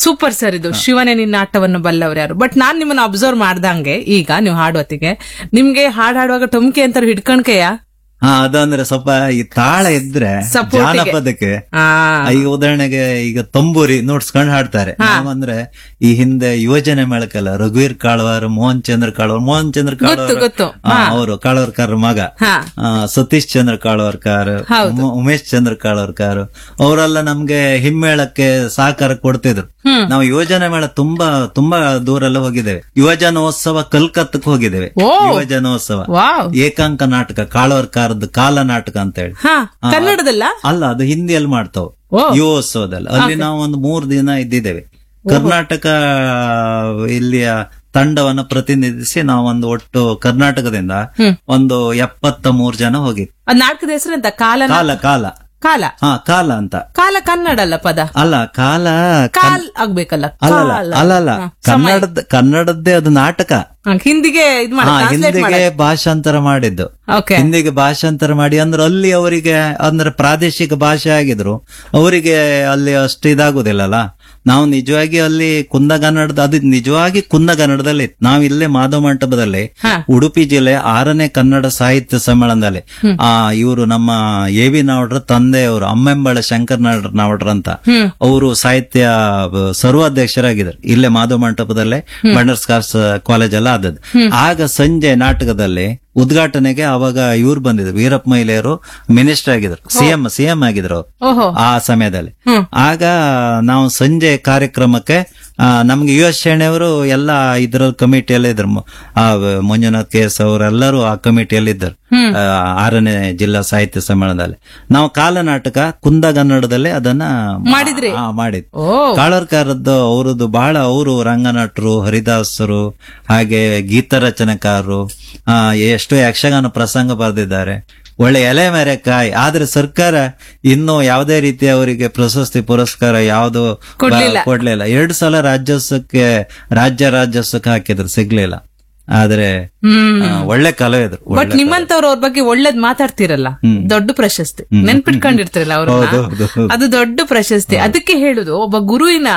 Super sir ಇದು ಶಿವನೇ ನಿನ್ನ ಆಟವನ್ನು ಬಲ್ಲವ್ರು ಯಾರು ಬಟ್ ನಾನ್ ನಿಮ್ಮನ್ನ ಅಬ್ಸರ್ವ್ ಮಾಡ್ದಂಗೆ ಈಗ ನೀವು ಹಾಡುವತ್ತಿಗೆ ನಿಮ್ಗೆ ಹಾಡ್ ಹಾಡುವಾಗ ಟೊಮ್ಕೆ ಅಂತಾರೆ ಹಿಡ್ಕಣ್ಕೆಯ ಹಾ ಅದಂದ್ರೆ ಸ್ವಲ್ಪ ಈ ತಾಳ ಇದ್ರೆ Support ಗೆ. ಜಾನಪದಕ್ಕೆ ಆ ಈಗ ಉದಾಹರಣೆಗೆ ಈಗ ತಂಬೂರಿ ನೋಡ್ಸ್ಕೊಂಡು ಹಾಡ್ತಾರೆ ನಾವಂದ್ರೆ ಈ ಹಿಂದೆ ಯುವಜನೆ ಮೇಳಕ್ಕೆಲ್ಲ ರಘುವೀರ್ ಕಾಳ್ವಾರ್ ಮೋಹನ್ ಚಂದ್ರ ಕಾಳ್ವಾರ್ ಮೋಹನ್ ಚಂದ್ರ ಕಾಳ್ವಾರ್ ಗೊತ್ತು. ಅವರು ಕಾಳ್ವಾರ್ಕರ್ ಮಗ ಹಾ. ಆ, ಸತೀಶ್ ಚಂದ್ರ ಕಾಳ್ವಾರ್ಕರ್ ಹೌದು. ಉಮ- ಉಮೇಶ್ ಚಂದ್ರ ಕಾಳ್ವಾರ್ಕರ್ ಅವರೆಲ್ಲ ನಮ್ಗೆ ಹಿಮ್ಮೇಳಕ್ಕೆ ಸಹಕಾರ ಕೊಡ್ತಿದ್ರು ಹ್ಮ್. ನಾವು ಯುವಜನ ಮೇಳ ತುಂಬಾ ತುಂಬಾ ದೂರ ಎಲ್ಲ ಹೋಗಿದ್ದೇವೆ ಯುವಜನೋತ್ಸವ ಕಲ್ಕತ್ತಕ್ಕೆ ಹೋಗಿದ್ದೇವೆ ಓ. ಯುವಜನೋತ್ಸವ ವಾವ್ ಏಕಾಂಕ ನಾಟಕ ಕಾಳವರ್ಕಾರದ್ದು ಕಾಲ ನಾಟಕ ಅಂತ ಹೇಳಿ ಹಾ ಕನ್ನಡದಲ್ಲ ಅಲ್ಲ ಅದು ಹಿಂದಿಯಲ್ಲಿ ಮಾಡ್ತಾವ್ ಓ. ಯುವೋತ್ಸವದಲ್ಲಿ ಅಲ್ಲಿ ನಾವು ಒಂದು ಮೂರ್ ದಿನ ಇದ್ದಿದ್ದೇವೆ ಕರ್ನಾಟಕ ಇಲ್ಲಿಯ ತಂಡವನ್ನ ಪ್ರತಿನಿಧಿಸಿ ನಾವು ಒಂದು ಒಟ್ಟು ಕರ್ನಾಟಕದಿಂದ ಹ್ಮ್. ಒಂದು ಎಪ್ಪತ್ತ ಮೂರ್ ಜನ ಹೋಗಿದ್ವಿ ಅದ್ ನಾಟಕದ ಹೆಸರೆಂತ ಕಾಲ ಕಾಲ ಕಾಲ ಕಾಲ ಹಾ ಕಾಲ ಅಂತ ಕಾಲ ಕನ್ನಡ ಅಲ್ಲ ಪದ ಅಲ್ಲ ಕಾಲ ಕಾಲ್ ಆಗ್ಬೇಕಲ್ಲ ಅಲ್ಲಲ್ಲ ಕಾಲ. ಅಲ್ಲಲ್ಲ ಹಾ, ಕನ್ನಡದ ಕನ್ನಡದ್ದೇ ಅದು ನಾಟಕ ಹಾ, ಹಿಂದಿಗೆ ಇದು ಮಾಡಿ ಹಾ ಟ್ರಾನ್ಸ್ಲೇಟ್ ಹಿಂದಿಗೆ ಮಾಡಿ ಭಾಷಾಂತರ ಮಾಡಿದ್ದು ಓಕೆ ಹಿಂದಿಗೆ ಭಾಷಾಂತರ ಮಾಡಿ ಅಂದ್ರೆ ಅಲ್ಲಿ ಅವರಿಗೆ ಅಂದ್ರೆ ಪ್ರಾದೇಶಿಕ ಭಾಷೆ ಆಗಿದ್ರು ಅವರಿಗೆ ಅಲ್ಲಿ ಅಷ್ಟು ಇದಾಗುದಿಲ್ಲಲ್ಲ ನಾವು ನಿಜವಾಗಿ ಅಲ್ಲಿ ಕುಂದಗನ್ನಡದ ಅದು ನಿಜವಾಗಿ ಕುಂದಗನ್ನಡದಲ್ಲಿ ಇತ್ತು. ನಾವು ಇಲ್ಲೇ ಮಾಧವ ಮಂಟಪದಲ್ಲಿ ಹಾ. ಉಡುಪಿ ಜಿಲ್ಲೆ ಆರನೇ ಕನ್ನಡ ಸಾಹಿತ್ಯ ಸಮ್ಮೇಳನದಲ್ಲಿ ಆ ಇವರು ನಮ್ಮ ಎ ವಿ ನಾವಡ್ರ ತಂದೆಯವರು ಅಮ್ಮೆಂಬಳ ಶಂಕರ್ ನಾಡ್- ನಾವಡ್ರ ಅಂತ ಹ್ಮ್ ಅವರು ಸಾಹಿತ್ಯ ಬ- ಸರ್ವಾಧ್ಯಕ್ಷರಾಗಿದ್ದಾರೆ ಇಲ್ಲೇ ಮಾಧವ ಮಂಟಪದಲ್ಲೇ ಬಂಡರ್ಸ್ ಕಾರ್ಸ್ ಕಾಲೇಜ್ ಎಲ್ಲ ಆದದ್ದು ಆಗ ಸಂಜೆ ನಾಟಕದಲ್ಲಿ ಉದ್ಘಾಟನೆಗೆ ಅವಾಗ ಇವ್ರು ಬಂದಿದ್ರು ವೀರಪ್ಪ ಮಹಿಳೆಯರು ಮಿನಿಸ್ಟರ್ ಆಗಿದ್ರು ಸಿಎಂ ಸಿಎಂ ಆಗಿದ್ರು ಅವ್ರು ಓಹೋ ಆ ಸಮಯದಲ್ಲಿ ಹ್ಮ್. ಆಗ ನಾವು ಸಂಜೆ ಕಾರ್ಯಕ್ರಮಕ್ಕೆ ಆ, ನಮ್ಗೆ ಯು ಎಸ್ ಶೆಣೆಯವರು ಎಲ್ಲ ಇದ್ರ ಕಮಿಟಿಯಲ್ಲಿ ಇದ್ರು ಮ- ಆ ಮಂಜುನಾಥ್ ಕೇಸ್ ಅವರೆಲ್ಲರೂ ಆ ಕಮಿಟಿಯಲ್ಲಿ ಇದ್ದರು ಹ್ಮ್. ಆ, ಆರನೇ ಜಿಲ್ಲಾ ಸಾಹಿತ್ಯ ಸಮ್ಮೇಳನದಲ್ಲಿ ನಾವು ಕಾಲನಾಟಕ ಕುಂದಗನ್ನಡದಲ್ಲಿ ಅದನ್ನ ಮಾಡಿದ್ರಿ? ಆ, ಮಾಡಿದ್ವಿ ಓ ಕಾಳರ್ಕಾರದ್ದು ಅವರದ್ದು ಬಹಳ ಅವರು ರಂಗನಟರು ಹರಿದಾಸರು ಹಾಗೆ ಗೀತ ರಚನೆಕಾರರು ಆ, ಎಷ್ಟೋ ಯಕ್ಷಗಾನ ಪ್ರಸಂಗ ಬರೆದಿದ್ದಾರೆ ಒಳ್ಳೆ ಎಲೆ ಮೇರೆಕಾಯಿ ಆದ್ರೆ ಸರ್ಕಾರ ಇನ್ನೂ ಯಾವುದೇ ರೀತಿ ಅವರಿಗೆ ಪ್ರಶಸ್ತಿ ಪುರಸ್ಕಾರ ಯಾವುದು ಕೊಡ್ಲಿಲ್ಲ. ಕೊಡ್ಲಿಲ್ಲ ಎರಡು ಸಲ ರಾಜ್ಯೋತ್ಸವಕ್ಕೆ ರಾಜ್ಯ ರಾಜ್ಯೋತ್ಸವಕ್ಕೆ ಹಾಕಿದ್ರು ಸಿಗ್ಲಿಲ್ಲ ಆದ್ರೆ ಹ್ಮ್ ಆ, ಒಳ್ಳೆ ಕಲಾವಿದ್ರು ಬಟ್ ನಿಮ್ಮಂತವ್ರು ಅವ್ರ ಬಗ್ಗೆ ಒಳ್ಳೇದ್ ಮಾತಾಡ್ತಿರಲ್ಲ ದೊಡ್ಡ ಪ್ರಶಸ್ತಿ ನೆನ್ಪಿಟ್ಕೊಂಡಿರ್ತಿರಲ್ಲ ಹೌದು, ಹೌದು, ಅವ್ರನ್ನ ಹೌದು. ಅದು ದೊಡ್ಡ ಪ್ರಶಸ್ತಿ ಅದಕ್ಕೆ ಹೇಳುದು ಒಬ್ಬ ಗುರುವಿನ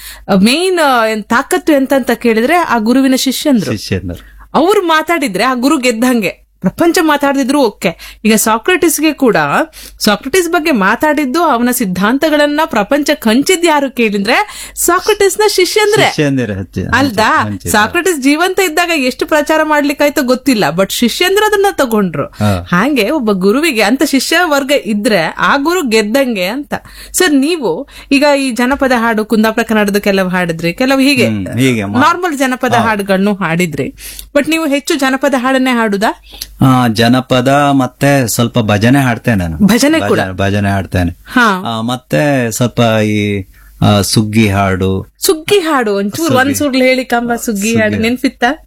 ಮೇನ್ ತಾಕತ್ತು ಎಂತ ಅಂತ ಕೇಳಿದ್ರೆ ಆ ಗುರುವಿನ ಶಿಷ್ಯಂದ್ರು ಶಿಷ್ಯಂದರು ಅವ್ರು ಮಾತಾಡಿದ್ರೆ ಆ ಗುರು ಗೆದ್ದಂಗೆ ಪ್ರಪಂಚ ಮಾತಾಡಿದ್ರು ಓಕೆ ಈಗ ಸಾಕ್ರೆಟಿಸ್ಗೆ ಕೂಡ ಸಾಕ್ರೆಟಿಸ್ ಬಗ್ಗೆ ಮಾತಾಡಿದ್ದು ಅವನ ಸಿದ್ಧಾಂತಗಳನ್ನ ಪ್ರಪಂಚ ಕಂಚಿದ್ ಯಾರು ಕೇಳಿದ್ರೆ ಸಾಕ್ರೆಟಿಸ್ ನ ಶಿಷ್ಯಂದ್ರೆ ಶಿಷ್ಯಂದಿರ ಹಚ್ಚಿ ಅಲ್ದಾ ಹಂಚಿದ್ರು. ಸಾಕ್ರೆಟಿಸ್ ಜೀವಂತ ಇದ್ದಾಗ ಎಷ್ಟು ಪ್ರಚಾರ ಮಾಡ್ಲಿಕ್ಕಾಯ್ತೋ ಗೊತ್ತಿಲ್ಲ ಬಟ್ ಶಿಷ್ಯಂದ್ರು ಅದನ್ನ ತಗೊಂಡ್ರು ಹಾ. ಹಾಗೆ ಒಬ್ಬ ಗುರುವಿಗೆ ಅಂತ ಶಿಷ್ಯ ವರ್ಗ ಇದ್ರೆ ಆ ಗುರು ಗೆದ್ದಂಗೆ ಅಂತ ಸರ್ ನೀವು ಈಗ ಈ ಜನಪದ ಹಾಡು ಕುಂದಾಪುರ ಕನ್ನಡದ ಕೆಲವು ಹಾಡಿದ್ರಿ ಕೆಲವು ಹೀಗೆ ಹ್ಮ್, ಹೀಗೆ ಮಾ- ನಾರ್ಮಲ್ ಜನಪದ ಹಾಡುಗಳನ್ನು ಹಾಡಿದ್ರಿ ಬಟ್ ನೀವು ಹೆಚ್ಚು ಜನಪದ ಹಾಡನ್ನೇ ಹಾಡುದಾ ಆ, ಜನಪದ ಮತ್ತೆ ಸ್ವಲ್ಪ ಭಜನೆ ಹಾಡ್ತೇನೆ ನಾನು ಭಜನೆ ಕೂಡ ಭಜನೆ- ಭಜನೆ ಹಾಡ್ತೇನೆ ಹಾ ಆ, ಮತ್ತೆ ಸ್ವಲ್ಪ ಈ ಆ, ಸುಗ್ಗಿ ಹಾಡು ಸುಗ್ಗಿ ಹಾಡು ಒಂಚೂರು ಒಂದ್ ಸುರ್ಲು ಹೇಳಿ ಕಂಬ ಸುಗ್ಗಿ ಹಾಡು ನೆನ್ಪಿತ್ತ